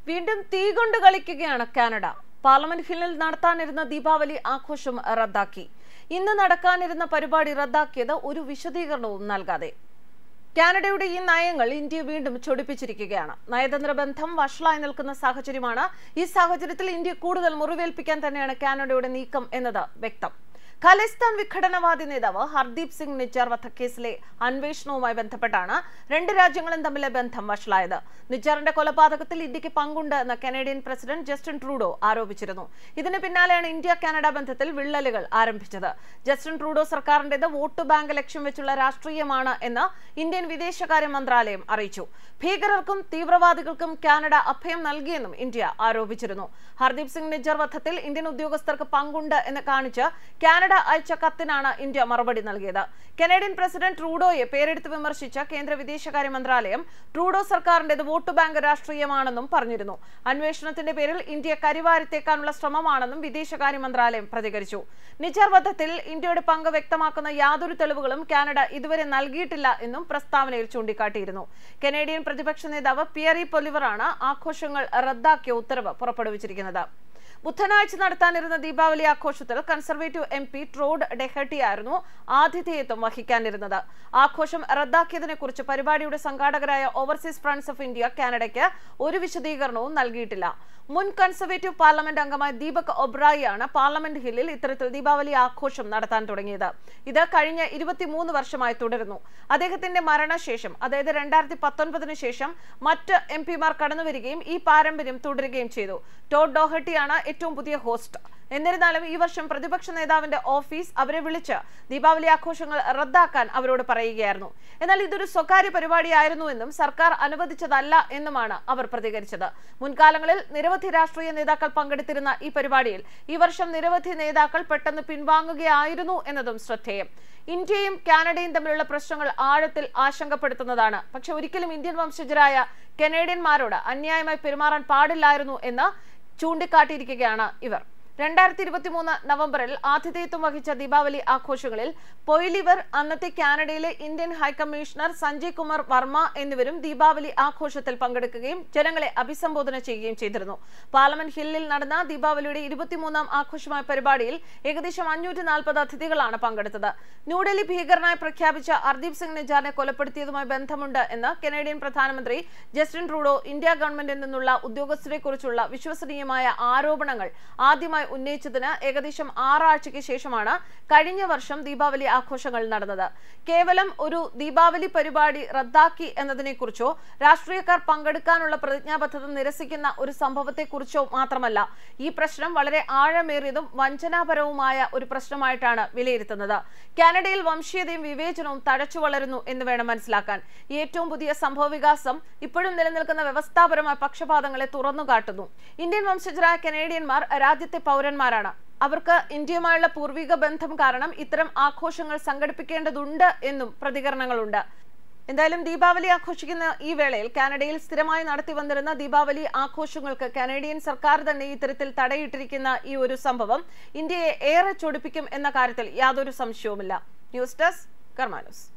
വീണ്ടും തീ കൊണ്ട് കളിക്കുകയാണ് കാനഡ പാർലമെന്റ് ഹില്ലിൽ നടത്താനിരുന്ന ദീപാവലി ആഘോഷം റദ്ദാക്കി ഇന്ന് നടക്കാനിരുന്ന പരിപാടി റദ്ദാക്കിയത് ഒരു വിശദീകരണവും നൽകാതെ കാനഡയുടെ ഈ നയങ്ങൾ ഇന്ത്യ വീണ്ടും ചൊടിപ്പിച്ചിരിക്കുകയാണ് നയതന്ത്ര ബന്ധം വഷളായി നിൽക്കുന്ന സാഹചര്യമാണ് ഈ സാഹചര്യത്തിൽ ഇന്ത്യ കൂടുതൽ മുറിവേൽപ്പിക്കാൻ തന്നെയാണ് കാനഡയുടെ നീക്കം എന്നത് വ്യക്തം ഖലിസ്ഥാൻ വിഘടനവാദി നേതാവ് ഹർദീപ് സിംഗ് നിജാർ വധക്കേസിലെ അന്വേഷണവുമായി ബന്ധപ്പെട്ടാണ് രണ്ട് രാജ്യങ്ങളും തമ്മിലെ ബന്ധം വഷളായത് നിജാറിന്റെ കൊലപാതകത്തിൽ ഇന്ത്യക്ക് പങ്കുണ്ട് എന്ന് കനേഡിയൻ പ്രസിഡന്റ് ജസ്റ്റിൻ ട്രൂഡോ ആരോപിച്ചിരുന്നു ഇതിന് പിന്നാലെയാണ് ഇന്ത്യ കാനഡ ബന്ധത്തിൽ വിള്ളലുകൾ ആരംഭിച്ചത് ജസ്റ്റിൻ ട്രൂഡോ സർക്കാരിന്റേത് വോട്ട് ബാങ്ക് ലക്ഷ്യം വെച്ചുള്ള രാഷ്ട്രീയമാണ് എന്ന് ഇന്ത്യൻ വിദേശകാര്യ മന്ത്രാലയം അറിയിച്ചു ഭീകരർക്കും തീവ്രവാദികൾക്കും കാനഡ അഭയം നൽകിയെന്നും ഇന്ത്യ ആരോപിച്ചിരുന്നു ഹർദീപ് സിംഗ് നിജർ വധത്തിൽ ഇന്ത്യൻ ഉദ്യോഗസ്ഥർക്ക് പങ്കുണ്ട് എന്ന് കാണിച്ച് കാനഡ അയച്ച കത്തിനാണ് ഇന്ത്യ മറുപടി നൽകിയത് കനേഡിയൻ പ്രസിഡന്റ് ട്രൂഡോയെ പേരെടുത്ത് വിമർശിച്ച കേന്ദ്ര വിദേശകാര്യ മന്ത്രാലയം ട്രൂഡോ സർക്കാരിന്റേത് വോട്ട് ബാങ്ക് രാഷ്ട്രീയമാണെന്നും പറഞ്ഞിരുന്നു അന്വേഷണത്തിന്റെ പേരിൽ ഇന്ത്യ കരിവാരിത്തേക്കാനുള്ള ശ്രമമാണെന്നും വിദേശകാര്യ മന്ത്രാലയം പ്രതികരിച്ചു നിജർ വധത്തിൽ ഇന്ത്യയുടെ പങ്ക് വ്യക്തമാക്കുന്ന യാതൊരു തെളിവുകളും കാനഡ ഇതുവരെ നൽകിയിട്ടില്ല എന്നും പ്രസ്താവനയിൽ ചൂണ്ടിക്കാട്ടിയിരുന്നു കനേഡിയൻ പ്രതിപക്ഷ നേതാവ് പിയറി പൊലിവറാണ് ആഘോഷങ്ങൾ റദ്ദാക്കിയ ഉത്തരവ് പുറപ്പെടുവിച്ചിരിക്കുന്നത് ബുധനാഴ്ച നടത്താനിരുന്ന ദീപാവലി ആഘോഷത്തിൽ കൺസർവേറ്റീവ് എം പി ട്രോഡ് ഡെഹട്ടിയായിരുന്നു ആതിഥേയത്വം വഹിക്കാനിരുന്നത് ആഘോഷം റദ്ദാക്കിയതിനെ കുറിച്ച് പരിപാടിയുടെ സംഘാടകരായ ഓവർസീസ് ഫ്രണ്ട്സ് ഓഫ് ഇന്ത്യ കാനഡയ്ക്ക് ഒരു വിശദീകരണവും നൽകിയിട്ടില്ല മുൻ കൺസർവേറ്റീവ് പാർലമെന്റ് അംഗമായ ദീപക് ഒബ്രായിയാണ് പാർലമെന്റ് ഹില്ലിൽ ഇത്തരത്തിൽ ദീപാവലി ആഘോഷം നടത്താൻ തുടങ്ങിയത് ഇത് കഴിഞ്ഞ ഇരുപത്തിമൂന്ന് വർഷമായി തുടരുന്നു അദ്ദേഹത്തിന്റെ മരണശേഷം അതായത് രണ്ടായിരത്തി പത്തൊൻപതിനു ശേഷം മറ്റ് എം പിമാർ കടന്നുവരികയും ഈ പാരമ്പര്യം തുടരുകയും ചെയ്തു ടോഡ് ഡോഹട്ടിയാണ് ഏറ്റവും പുതിയ ഹോസ്റ്റ് എന്നിരുന്നാലും ഈ വർഷം പ്രതിപക്ഷ നേതാവിന്റെ ഓഫീസ് അവരെ വിളിച്ച് ദീപാവലി ആഘോഷങ്ങൾ റദ്ദാക്കാൻ അവരോട് പറയുകയായിരുന്നു എന്നാൽ ഇതൊരു സ്വകാര്യ പരിപാടിയായിരുന്നുവെന്നും സർക്കാർ അനുവദിച്ചതല്ല എന്നുമാണ് അവർ പ്രതികരിച്ചത് മുൻകാലങ്ങളിൽ നിരവധി രാഷ്ട്രീയ നേതാക്കൾ പങ്കെടുത്തിരുന്ന ഈ പരിപാടിയിൽ ഈ വർഷം നിരവധി നേതാക്കൾ പെട്ടെന്ന് പിൻവാങ്ങുകയായിരുന്നു എന്നതും ശ്രദ്ധേയം ഇന്ത്യയും കാനഡയും തമ്മിലുള്ള പ്രശ്നങ്ങൾ ആഴത്തിൽ ആശങ്കപ്പെടുത്തുന്നതാണ് പക്ഷെ ഒരിക്കലും ഇന്ത്യൻ വംശജരായ കനേഡിയന്മാരോട് അന്യായമായി പെരുമാറാൻ പാടില്ലായിരുന്നു എന്ന് ചൂണ്ടിക്കാട്ടിയിരിക്കുകയാണ് ഇവർ രണ്ടായിരത്തി ഇരുപത്തി മൂന്ന് നവംബറിൽ ആതിഥേയത്വം വഹിച്ച ദീപാവലി ആഘോഷങ്ങളിൽ പൊയ്ലിവർ അന്നത്തെ കാനഡയിലെ ഇന്ത്യൻ ഹൈക്കമ്മീഷണർ സഞ്ജയ് കുമാർ വർമ്മ എന്നിവരും ദീപാവലി ആഘോഷത്തിൽ പങ്കെടുക്കുകയും ജനങ്ങളെ അഭിസംബോധന ചെയ്യുകയും ചെയ്തിരുന്നു പാർലമെന്റ് ഹില്ലിൽ നടന്ന ദീപാവലിയുടെ ഇരുപത്തിമൂന്നാം ആഘോഷമായ പരിപാടിയിൽ ഏകദേശം അഞ്ഞൂറ്റി നാൽപ്പത് അതിഥികളാണ് പങ്കെടുത്തത് ന്യൂഡൽഹി ഭീകരനായി പ്രഖ്യാപിച്ച ഹർദീപ് സിംഗ് നിജാറിനെ കൊലപ്പെടുത്തിയതുമായി ബന്ധമുണ്ട് എന്ന് കനേഡിയൻ പ്രധാനമന്ത്രി ജസ്റ്റിൻ ട്രൂഡോ ഇന്ത്യ ഗവൺമെന്റിൽ നിന്നുള്ള ഉദ്യോഗസ്ഥരെ കുറിച്ചുള്ള വിശ്വസനീയമായ ആരോപണങ്ങൾ ആദ്യമായി ഉന്നയിച്ചതിന് ഏകദേശം ആറാഴ്ചയ്ക്ക് ശേഷമാണ് കഴിഞ്ഞ വർഷം ദീപാവലി ആഘോഷങ്ങൾ നടന്നത് കേവലം ഒരു ദീപാവലി പരിപാടി റദ്ദാക്കി എന്നതിനെക്കുറിച്ചോ രാഷ്ട്രീയക്കാർ പങ്കെടുക്കാനുള്ള പ്രതിജ്ഞാബദ്ധത നിരസിക്കുന്ന ഒരു സംഭവത്തെക്കുറിച്ചോ മാത്രമല്ല ഈ പ്രശ്നം വളരെ ആഴമേറിയതും വഞ്ചനാപരവുമായ ഒരു പ്രശ്നമായിട്ടാണ് വിലയിരുത്തുന്നത് കാനഡയിൽ വംശീയതയും വിവേചനവും തഴച്ചു വളരുന്നു എന്ന് വേണം മനസ്സിലാക്കാൻ ഈ ഏറ്റവും പുതിയ സംഭവ വികാസം ഇപ്പോഴും നിലനിൽക്കുന്ന വ്യവസ്ഥാപരമായ പക്ഷപാതങ്ങളെ തുറന്നുകാട്ടുന്നു ഇന്ത്യൻ വംശജരായ കനേഡിയന്മാർ രാജ്യത്തെ പൗരന്മാരാണ് അവർക്ക് ഇന്ത്യയുമായുള്ള പൂർവിക ബന്ധം കാരണം ഇത്തരം ആഘോഷങ്ങൾ സംഘടിപ്പിക്കേണ്ടതുണ്ട് എന്നും പ്രതികരണങ്ങളുണ്ട് എന്തായാലും ദീപാവലി ആഘോഷിക്കുന്ന ഈ വേളയിൽ കാനഡയിൽ സ്ഥിരമായി നടത്തി വന്നിരുന്ന ദീപാവലി ആഘോഷങ്ങൾക്ക് കാനഡിയൻ സർക്കാർ തന്നെ ഇത്തരത്തിൽ തടയിട്ടിരിക്കുന്ന ഈ ഒരു സംഭവം ഇന്ത്യയെ ഏറെ ചൊടിപ്പിക്കും എന്ന കാര്യത്തിൽ യാതൊരു സംശയവുമില്ല ന്യൂസ് ഡെസ്ക് കർമാനൂസ്